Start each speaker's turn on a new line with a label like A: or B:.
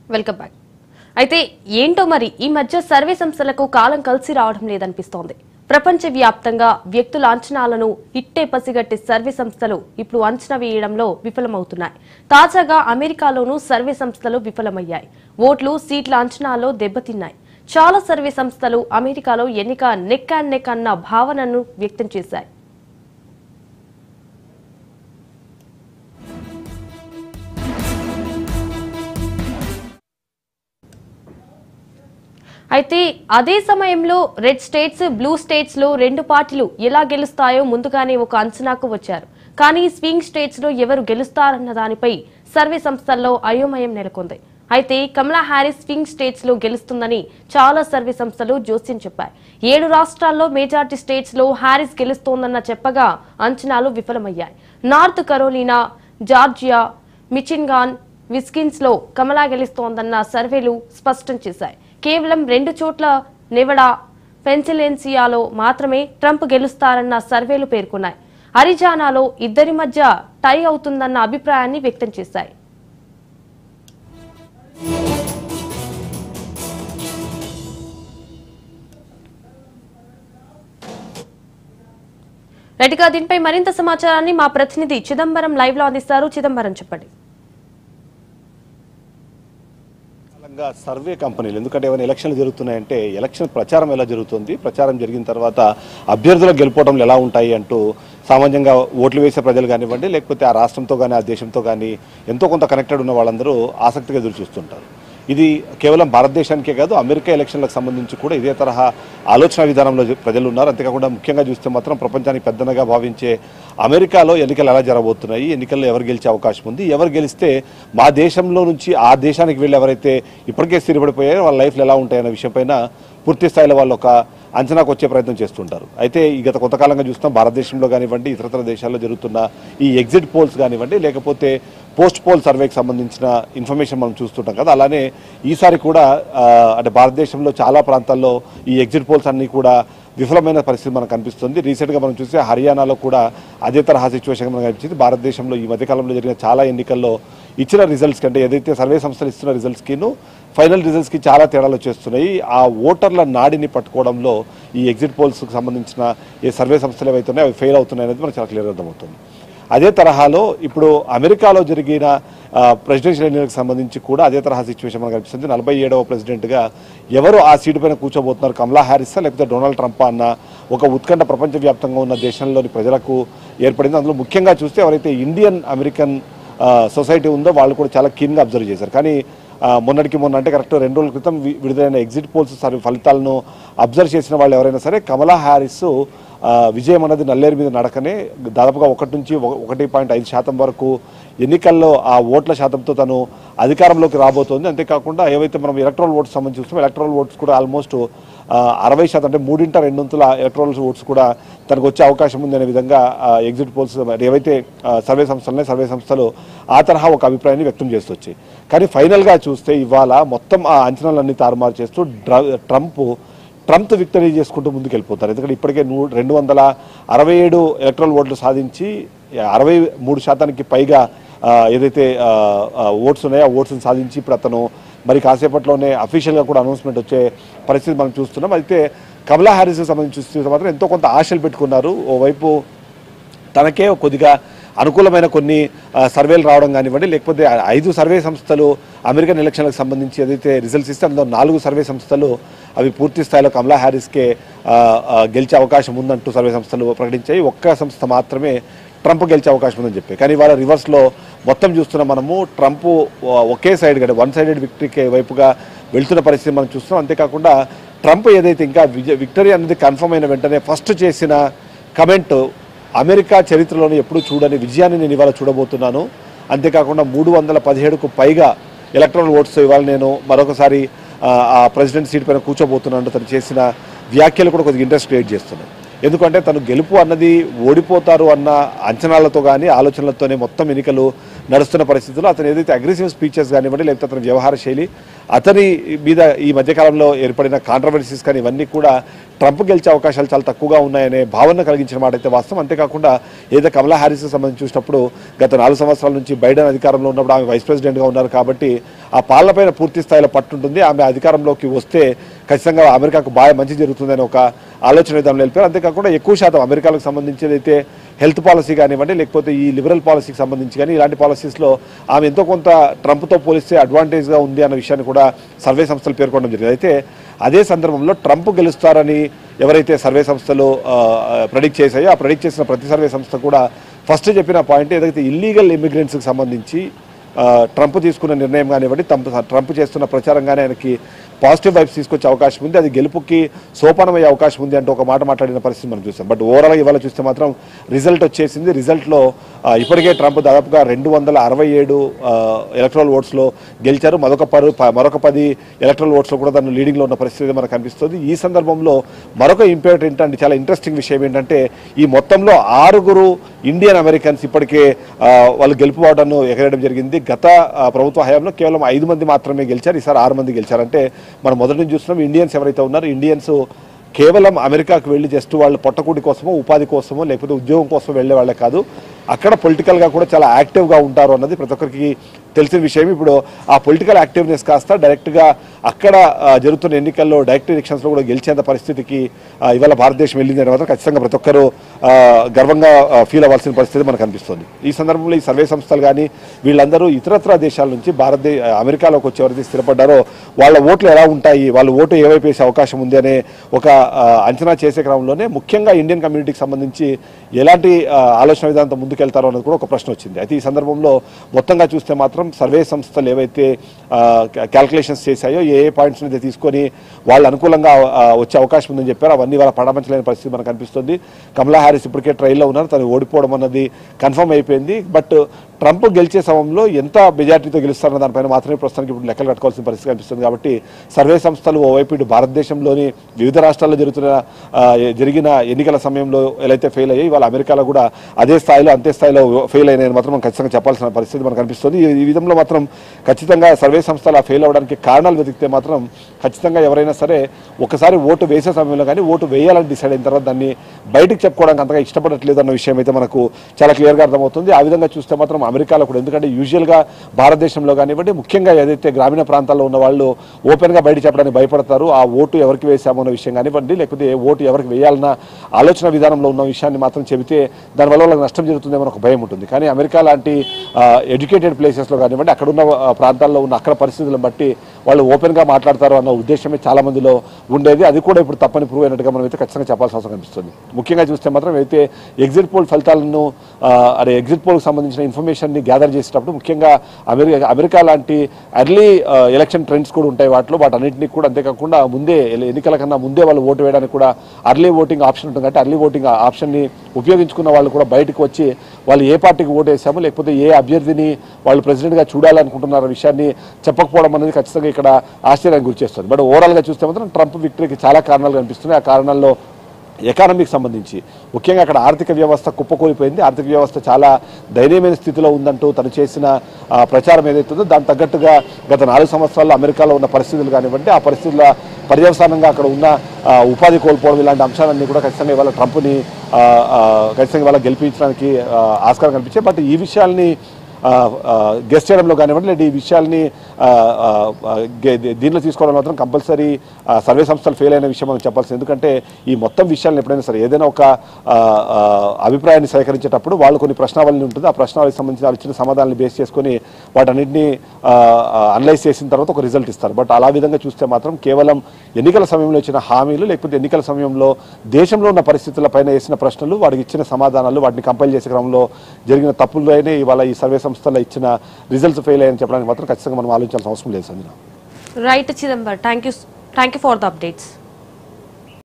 A: welcome back అయితే ఏంటో మరి ఈ మధ్య సర్వే సంస్థలకు కాలం కలిసి రావడం లేదనిపిస్తోంది ప్రపంచవ్యాప్తంగా వ్యక్తుల అంచనాలను ఇట్టే పసిగట్టి సర్వే సంస్థలు ఇప్పుడు అంచనా వేయడంలో విఫలమవుతున్నాయి తాజాగా అమెరికాలోనూ సర్వే సంస్థలు విఫలమయ్యాయి ఓట్లు సీట్ల అంచనాలో దెబ్బతిన్నాయి చాలా సర్వే సంస్థలు అమెరికాలో ఎన్నిక నెక్ అండ్ నెక్ అన్న భావనను వ్యక్తం చేశాయి అయితే అదే సమయంలో రెడ్ స్టేట్స్ బ్లూ స్టేట్స్ లో రెండు పార్టీలు ఎలా గెలుస్తాయో ముందుగానే ఒక అంచనాకు వచ్చారు కానీ స్వింగ్ స్టేట్స్ లో ఎవరు గెలుస్తారన్న దానిపై సర్వే సంస్థల్లో అయోమయం నెలకొంది అయితే కమలా హ్యారిస్ స్వింగ్ స్టేట్స్ లో గెలుస్తుందని చాలా సర్వే సంస్థలు జోస్యం చెప్పాయి ఏడు రాష్ట్రాల్లో మేజార్టీ స్టేట్స్ లో హ్యారిస్ గెలుస్తోందన్న చెప్పగా అంచనాలు విఫలమయ్యాయి North Carolina Georgia Michigan Wisconsin లో కమలా గెలుస్తోందన్న సర్వేలు స్పష్టం చేశాయి కేవలం రెండు చోట్ల నెవడా పెన్సిలెన్సియాలో మాత్రమే ట్రంప్ గెలుస్తారన్న సర్వేలు పేర్కొన్నాయి అరిజానాలో ఇద్దరి మధ్య టై అవుతుందన్న అభిప్రాయాన్ని వ్యక్తం చేశాయి రైట్గా దీనిపై మరింత సమాచారాన్ని మా ప్రతినిధి చిదంబరం లైవ్ లో అందిస్తారు చిదంబరం చెప్పండి
B: కాలంగా సర్వే కంపెనీలు ఎందుకంటే ఏమైనా ఎలక్షన్లు జరుగుతున్నాయంటే ఎలక్షన్ ప్రచారం ఎలా జరుగుతుంది ప్రచారం జరిగిన తర్వాత అభ్యర్థుల గెలుపోవడంలు ఎలా ఉంటాయి అంటూ సామాన్యంగా ఓట్లు వేసే ప్రజలు కానివ్వండి లేకపోతే ఆ రాష్ట్రంతో కానీ ఆ దేశంతో కానీ ఎంతో కొంత కనెక్టెడ్ ఉన్న వాళ్ళందరూ ఆసక్తిగా ఎదురు చూస్తుంటారు ఇది కేవలం భారతదేశానికే కాదు అమెరికా ఎలక్షన్లకు సంబంధించి కూడా ఇదే తరహా ఆలోచన విధానంలో జ- ప్రజలు ఉన్నారు అంతేకాకుండా ముఖ్యంగా చూస్తే మాత్రం ప్రపంచానికి పెద్దనగా భావించే అమెరికాలో ఎన్నికలు ఎలా జరగబోతున్నాయి ఎన్నికల్లో ఎవరు గెలిచే అవకాశం ఉంది ఎవరు గెలిస్తే మా దేశంలో నుంచి ఆ దేశానికి వెళ్ళి ఎవరైతే ఇప్పటికే స్థిరపడిపోయారో వాళ్ళ లైఫ్లు ఎలా ఉంటాయన్న విషయంపైన పూర్తి స్థాయిలో వాళ్ళు ఒక అంచనాకు వచ్చే ప్రయత్నం చేస్తుంటారు అయితే ఈ గత కొంతకాలంగా చూస్తాం భారతదేశంలో కానివ్వండి ఇతరతర దేశాల్లో జరుగుతున్న ఈ ఎగ్జిట్ పోల్స్ కానివ్వండి లేకపోతే పోస్ట్ పోల్ సర్వేకి సంబంధించిన ఇన్ఫర్మేషన్ మనం చూస్తుంటాం కదా అలానే ఈసారి కూడా ఆ, అంటే భారతదేశంలో చాలా ప్రాంతాల్లో ఈ ఎగ్జిట్ పోల్స్ అన్నీ కూడా విఫలమైన పరిస్థితి మనకు కనిపిస్తుంది రీసెంట్గా మనం చూస్తే హర్యానాలో కూడా అదే తరహా సిచ్యువేషన్ మనకు కనిపించింది భారతదేశంలో ఈ మధ్యకాలంలో జరిగిన చాలా ఎన్నికల్లో ఇచ్చిన రిజల్ట్స్ కంటే ఏదైతే సర్వే సంస్థలు ఇస్తున్న రిజల్ట్స్కిను ఫైనల్ రిజల్ట్స్కి చాలా తేడాలు వచ్చేస్తున్నాయి ఆ ఓటర్ల నాడిని పట్టుకోవడంలో ఈ ఎగ్జిట్ పోల్స్కి సంబంధించిన ఏ సర్వే సంస్థలు ఏవైతే ఉన్నాయో అవి ఫెయిల్ అవుతున్నాయి అనేది మనకు చాలా క్లియర్ అర్థమవుతుంది అదే తరహాలో ఇప్పుడు అమెరికాలో జరిగిన ప్రెసిడెన్షియల్ ఎన్నికలకు సంబంధించి కూడా అదే తరహా సిచ్యువేషన్ మనకు కనిపిస్తుంది నలభై ఏడవ ప్రెసిడెంట్గా ఎవరు ఆ సీటు పైన కూర్చోబోతున్నారు కమలా హ్యారిసా లేకపోతే డొనాల్డ్ ట్రంప్ అన్న ఒక ఉత్కంఠ ప్రపంచవ్యాప్తంగా ఉన్న దేశంలోని ప్రజలకు ఏర్పడింది అందులో ముఖ్యంగా చూస్తే ఎవరైతే ఇండియన్ అమెరికన్ ఆ, సొసైటీ ఉందో వాళ్ళు కూడా చాలా కీన్గా అబ్జర్వ్ చేశారు కానీ ఆ, మొన్నటికి మొన్న అంటే కరెక్ట్ రెండు రోజుల క్రితం వి- విడుదలైన ఎగ్జిట్ పోల్స్ సర్వే ఫలితాలను అబ్జర్వ్ చేసిన వాళ్ళు ఎవరైనా సరే కమలా హ్యారిస్ ఆ, విజయం అన్నది నల్లేరు మీద నడకనే దాదాపుగా ఒకటి నుంచి ఒక- ఒకటి పాయింట్ ఐదు శాతం వరకు ఎన్నికల్లో ఆ ఓట్ల శాతంతో తను అధికారంలోకి రాబోతోంది అంతేకాకుండా ఏవైతే మనం ఎలక్ట్రల్ ఓట్స్ సంబంధించి చూస్తాం ఎలక్ట్రల్ ఓట్స్ కూడా ఆల్మోస్ట్ అరవై శాతం అంటే మూడింట రెండొంతుల ఎలక్ట్రల్ ఓట్స్ కూడా తనకు వచ్చే అవకాశం ఉంది అనే విధంగా ఎగ్జిట్ పోల్స్ మరి ఏవైతే ఆ, సర్వే సంస్థలనే సర్వే సంస్థలు ఆ తరహా ఒక అభిప్రాయాన్ని వ్యక్తం చేస్తూ వచ్చాయి కానీ ఫైనల్గా చూస్తే ఇవాళ మొత్తం ఆ అంచనాలన్నీ తారుమారు చేస్తూ డ్ర- ట్రంప్ ట్రంప్ విక్టరీ చేసుకుంటూ ముందుకు వెళ్ళిపోతారు ఎందుకంటే ఇప్పటికే నూ రెండు వందల అరవై ఏడు ఎలక్ట్రల్ ఓట్లు సాధించి అరవై మూడు శాతానికి పైగా ఆ, ఏదైతే ఆ, ఆ, ఓట్స్ ఉన్నాయో ఆ ఓట్స్ని సాధించి ఇప్పుడు అతను మరి కాసేపట్లోనే అఫీషియల్గా కూడా అనౌన్స్మెంట్ వచ్చే పరిస్థితి మనం చూస్తున్నాం అయితే కమలా హ్యారిస్కి సంబంధించి చూస్తే మాత్రం ఎంతో కొంత ఆశలు పెట్టుకున్నారు ఓవైపు తనకే కొద్దిగా అనుకూలమైన కొన్ని ఆ, సర్వేలు రావడం కానివ్వండి లేకపోతే ఆ ఐదు సర్వే సంస్థలు అమెరికన్ ఎలక్షన్లకు సంబంధించి ఏదైతే రిజల్ట్స్ ఇస్తే అందులో నాలుగు సర్వే సంస్థలు అవి పూర్తి స్థాయిలో కమలా హ్యారిస్కే ఆ, ఆ, గెలిచే అవకాశం ఉందంటూ సర్వే సంస్థలు ప్రకటించాయి ఒక్క సంస్థ మాత్రమే ట్రంప్ గెలిచే అవకాశం ఉందని చెప్పి కానీ ఇవాళ రివర్స్లో మొత్తం చూస్తున్నాం మనము ట్రంప్ ఒ- ఒకే సైడ్ కంటే వన్ సైడెడ్ విక్టరీకి వైపుగా వెళ్తున్న పరిస్థితి మనం చూస్తున్నాం అంతేకాకుండా ట్రంప్ ఏదైతే ఇంకా విజయ విక్టరీ అనేది కన్ఫర్మ్ అయిన వెంటనే ఫస్ట్ చేసిన కమెంట్ అమెరికా చరిత్రలోని ఎప్పుడూ చూడని విజయాన్ని నేను ఇవాళ చూడబోతున్నాను అంతేకాకుండా మూడు వందల పదిహేడుకు పైగా ఎలక్ట్రల్ ఓట్స్ ఇవాళ నేను మరొకసారి ఆ, ఆ ప్రెసిడెంట్ సీట్ పైన కూర్చోబోతున్నాను తను చేసిన వ్యాఖ్యలు కూడా కొద్దిగా ఇంట్రెస్ట్ క్రియేట్ చేస్తున్నాయి ఎందుకంటే తను గెలుపు అన్నది ఓడిపోతారు అన్న అంచనాలతో కానీ ఆలోచనలతోనే మొత్తం ఎన్నికలు నడుస్తున్న పరిస్థితుల్లో అతను ఏదైతే అగ్రెసివ్ స్పీచెస్ కానివ్వండి లేకపోతే అతని వ్యవహార శైలి అతని మీద ఈ మధ్యకాలంలో ఏర్పడిన కాంట్రవర్సీస్ కానీ ఇవన్నీ కూడా ట్రంప్ గెలిచే అవకాశాలు చాలా తక్కువగా ఉన్నాయనే భావన కలిగించిన మాట అయితే వాస్తవం అంతేకాకుండా ఏదో కమలా హ్యారిస్ సంబంధించి చూసినప్పుడు గత నాలుగు సంవత్సరాల నుంచి బైడెన్ అధికారంలో ఉన్నప్పుడు ఆమె వైస్ ప్రెసిడెంట్గా ఉన్నారు కాబట్టి ఆ పాలనపైన పూర్తి స్థాయిలో పట్టుంటుంది ఆమె అధికారంలోకి వస్తే ఖచ్చితంగా అమెరికాకు బాగా మంచి జరుగుతుందని ఒక ఆలోచన విధానంలో వెళ్ళిపోయారు అంతేకాకుండా ఎక్కువ శాతం అమెరికాలకు సంబంధించి ఏదైతే హెల్త్ పాలసీ కానివ్వండి లేకపోతే ఈ లిబరల్ పాలసీకి సంబంధించి కానీ ఇలాంటి పాలసీస్లో ఆమె ఎంతో కొంత ట్రంప్తో పోలిస్తే అడ్వాంటేజ్గా ఉంది అన్న విషయాన్ని కూడా సర్వే సంస్థలు పేర్కొనడం జరిగింది అయితే అదే సందర్భంలో ట్రంప్ గెలుస్తారని ఎవరైతే సర్వే సంస్థలు ప్రెడిక్ట్ చేశాయో ఆ ప్రెడిక్ట్ చేసిన ప్రతి సర్వే సంస్థ కూడా ఫస్ట్ చెప్పిన పాయింట్ ఏదైతే ఇల్లీగల్ ఇమిగ్రెంట్స్కి సంబంధించి ఆ, ట్రంప్ తీసుకున్న నిర్ణయం కానివ్వండి ట్రంప్ ట్రంప్ చేస్తున్న ప్రచారంగానే ఆయనకి పాజిటివ్ వైబ్స్ తీసుకొచ్చే అవకాశం ఉంది అది గెలుపుకి సోపానమయ్యే అవకాశం ఉంది అంటూ ఒక మాట మాట్లాడిన పరిస్థితి మనం చూస్తాం బట్ ఓవరాల్ ఇవాళ చూస్తే మాత్రం రిజల్ట్ వచ్చేసింది రిజల్ట్లో ఆ, ఇప్పటికే ట్రంప్ దాదాపుగా రెండు వందల అరవై ఏడు ఎలక్ట్రల్ ఓట్స్లో గెలిచారు మరొక పరు ప- మరొక పది ఎలక్ట్రల్ ఓట్స్లో కూడా తను లీడింగ్లో ఉన్న పరిస్థితి మనకు కనిపిస్తుంది ఈ సందర్భంలో మరొక ఇంపార్టెంట్ ఏంటంటే చాలా ఇంట్రెస్టింగ్ విషయం ఏంటంటే ఈ మొత్తంలో ఆరుగురు ఇండియన్ అమెరికన్స్ ఇప్పటికే ఆ, వాళ్ళు గెలుపుబాటును ఎగరేయడం జరిగింది గత ఆ, ప్రభుత్వ హయాంలో కేవలం ఐదు మంది మాత్రమే గెలిచారు ఈసారి ఆరు మంది గెలిచారంటే మనం మొదటి నుంచి చూస్తున్నాం ఇండియన్స్ ఎవరైతే ఉన్నారో ఇండియన్స్ కేవలం అమెరికాకు వెళ్ళి జస్ట్ వాళ్ళు పొట్టకూటి కోసమో ఉపాధి కోసమో లేకపోతే ఉద్యోగం కోసం వెళ్ళే వాళ్ళే కాదు అక్కడ పొలిటికల్గా కూడా చాలా యాక్టివ్గా ఉంటారు అన్నది ప్రతి ఒక్కరికి తెలిసిన విషయం ఇప్పుడు ఆ పొలిటికల్ యాక్టివ్నెస్ కాస్త డైరెక్ట్గా అక్కడ ఆ, జరుగుతున్న ఎన్నికల్లో డైరెక్ట్ ఎలక్షన్స్లో కూడా గెలిచేంత పరిస్థితికి ఆ, ఇవాళ భారతదేశం వెళ్ళింది అని మాత్రం ఖచ్చితంగా ప్రతి ఒక్కరు ఆ, గర్వంగా ఫీల్ అవ్వాల్సిన పరిస్థితి మనకు కనిపిస్తుంది ఈ సందర్భంలో ఈ సర్వే సంస్థలు కానీ వీళ్ళందరూ ఇతరత్ర దేశాల నుంచి భారతదేశ అమెరికాలోకి వచ్చి ఎవరైతే స్థిరపడ్డారో వాళ్ళ ఓట్లు ఎలా ఉంటాయి వాళ్ళ ఓటు ఏ వైపు వేసే అవకాశం ఉంది అనే ఒక ఆ, అంచనా చేసే క్రమంలోనే ముఖ్యంగా ఇండియన్ కమ్యూనిటీకి సంబంధించి ఎలాంటి ఆ, ఆలోచన విధానంతో ముందుకెళ్తారో అన్నది కూడా ఒక ప్రశ్న వచ్చింది అయితే ఈ సందర్భంలో మొత్తంగా చూస్తే మాత్రం సర్వే సంస్థలు ఏవైతే క్యాల్కులేషన్స్ చేశాయో ఏ ఏ పాయింట్స్ అయితే తీసుకొని వాళ్ళు అనుకూలంగా ఆ, వచ్చే అవకాశం ఉందని చెప్పారు అవన్నీ వాళ్ళ పడమంచలేని పరిస్థితి మనకు కనిపిస్తుంది కమలా హ్యారిస్ ఇప్పటికే ట్రైల్లో ఉన్నారు తను ఓడిపోవడం అన్నది కన్ఫర్మ్ అయిపోయింది బట్ ట్రంప్ గెలిచే సమయంలో ఎంత మెజార్టీతో గెలుస్తారన్న దానిపైన మాత్రమే ప్రస్తుతానికి ఇప్పుడు లెక్కలు కట్టుకోవాల్సిన పరిస్థితి కనిపిస్తుంది కాబట్టి సర్వే సంస్థలు ఓవైపు ఇటు భారతదేశంలోని వివిధ రాష్ట్రాల్లో జరుగుతున్న ఆ, జరిగిన ఎన్నికల సమయంలో ఎలా అయితే ఫెయిల్ అయ్యాయి వాళ్ళ అమెరికాలో కూడా అదే స్థాయిలో అంతే స్థాయిలో ఫెయిల్ అయినాయని మాత్రం మనం ఖచ్చితంగా చెప్పాల్సిన పరిస్థితి మనకు కనిపిస్తుంది ఈ- ఈ విధంలో మాత్రం ఖచ్చితంగా సర్వే సంస్థలు ఆ ఫెయిల్ అవ్వడానికి కారణాలు వెతికితే మాత్రం ఖచ్చితంగా ఎవరైనా సరే ఒకసారి ఓటు వేసే సమయంలో కానీ ఓటు వేయాలని డిసైడ్ అయిన తర్వాత దాన్ని బయటకు చెప్పుకోవడానికి అంతగా ఇష్టపడట్లేదు అన్న విషయం అయితే మనకు చాలా క్లియర్గా అర్థమవుతుంది ఆ విధంగా చూస్తే మాత్రం అమెరికాలో కూడా ఎందుకంటే యూజువల్గా భారతదేశంలో కానివ్వండి ముఖ్యంగా ఏదైతే గ్రామీణ ప్రాంతాల్లో ఉన్న వాళ్ళు ఓపెన్గా బయట చెప్పడానికి భయపడతారు ఆ ఓటు ఎవరికి వేసామో అన్న విషయం కానివ్వండి లేకపోతే ఏ ఓటు ఎవరికి వేయాలన్న ఆలోచన విధానంలో ఉన్న విషయాన్ని మాత్రం చెబితే దానివల్ల వాళ్ళకి నష్టం జరుగుతుందేమో ఒక భయం ఉంటుంది కానీ అమెరికా లాంటి ఎడ్యుకేటెడ్ ప్లేసెస్లో కానివ్వండి అక్కడ ఉన్న ఆ, ప్రాంతాల్లో ఉన్న అక్కడ పరిస్థితులను బట్టి వాళ్ళు ఓపెన్గా మాట్లాడతారు అన్న ఉద్దేశమే చాలా మందిలో ఉండేది అది కూడా ఇప్పుడు తప్పని ప్రూవ్ అయినట్టుగా మనం అయితే ఖచ్చితంగా చెప్పాల్సిన అవసరం కనిపిస్తుంది ముఖ్యంగా చూస్తే మాత్రం అయితే ఎగ్జిట్ పోల్ ఫలితాలను ఆ, అదే ఎగ్జిట్ పోల్కి సంబంధించిన ఇన్ఫర్మేషన్ని గ్యాదర్ చేసేటప్పుడు ముఖ్యంగా అమెరికా అమెరికా లాంటి ఎర్లీ ఎలక్షన్ ట్రెండ్స్ కూడా ఉంటాయి వాటిలో వాటన్నింటినీ కూడా అంతేకాకుండా ముందే ఎల- ఎన్నికల కన్నా ముందే వాళ్ళు ఓటు వేయడానికి కూడా అర్లీ ఓటింగ్ ఆప్షన్ ఉంటుంది కాబట్టి అర్లీ ఓటింగ్ ఆప్షన్ని ఉపయోగించుకున్న వాళ్ళు కూడా బయటకు వచ్చి వాళ్ళు ఏ పార్టీకి ఓటు వేసామో లేకపోతే ఏ అభ్యర్థిని వాళ్ళు ప్రెసిడెంట్గా చూడాలనుకుంటున్నారో విషయాన్ని చెప్పకపోవడం అనేది ఖచ్చితంగా ఇక్కడ ఆశ్చర్యానికి గురిచేస్తుంది బట్ ఓవరాల్గా చూస్తే మాత్రం ట్రంప్ విక్టరీకి చాలా కారణాలు కనిపిస్తున్నాయి ఆ కారణాల్లో ఎకానమీకి సంబంధించి ముఖ్యంగా అక్కడ ఆర్థిక వ్యవస్థ కుప్పకూలిపోయింది ఆర్థిక వ్యవస్థ చాలా దయనీయమైన స్థితిలో ఉందంటూ తను చేసిన ఆ, ప్రచారం ఏదైతుందో దాని తగ్గట్టుగా గత నాలుగు సంవత్సరాల్లో అమెరికాలో ఉన్న పరిస్థితులు కానివ్వండి ఆ పరిస్థితుల పర్యవసానంగా అక్కడ ఉన్న ఆ, ఉపాధి కోల్పోవడం ఇలాంటి అంశాలన్నీ కూడా ఖచ్చితంగా ఇవాళ ట్రంప్ని ఆ, ఆ, ఖచ్చితంగా ఇవాళ గెలిపించడానికి ఆ, ఆస్కారం కనిపించాయి బట్ ఈ విషయాల్ని గెస్ట్ చేయడంలో కానివ్వండి లేదా ఈ విషయాల్ని ఆ, ఆ, ఆ, గే- దీనిలో తీసుకోవడం మాత్రం కంపల్సరీ సర్వే సంస్థలు ఫెయిల్ అయిన విషయం మనం చెప్పాల్సింది ఎందుకంటే ఈ మొత్తం విషయాలను ఎప్పుడైనా సరే ఏదైనా ఒక ఆ, ఆ, అభిప్రాయాన్ని సేకరించేటప్పుడు వాళ్ళు కొన్ని ప్రశ్నావళి ఉంటుంది ఆ ప్రశ్నావళికి సంబంధించిన వాళ్ళు ఇచ్చిన సమాధానాన్ని బేస్ చేసుకొని వాటన్నింటినీ అనలైజ్ చేసిన తర్వాత ఒక రిజల్ట్ ఇస్తారు బట్ అలా విధంగా చూస్తే మాత్రం కేవలం ఎన్నికల సమయంలో ఇచ్చిన హామీలు లేకపోతే ఎన్నికల సమయంలో దేశంలో ఉన్న పరిస్థితులపైన వేసిన ప్రశ్నలు వాడికి ఇచ్చిన సమాధానాలు వాటిని కంపైల్ చేసే క్రమంలో జరిగిన తప్పులైనా ఇవాళ ఈ సర్వే సంస్థల్లో ఇచ్చిన రిజల్ట్స్ ఫెయిల్ అయ్యని చెప్పడానికి మాత్రం ఖచ్చితంగా మనం ఆలోచించాల్సిన అవసరం లేదు Sanjana
A: right Chidambar thank you thank you for the updates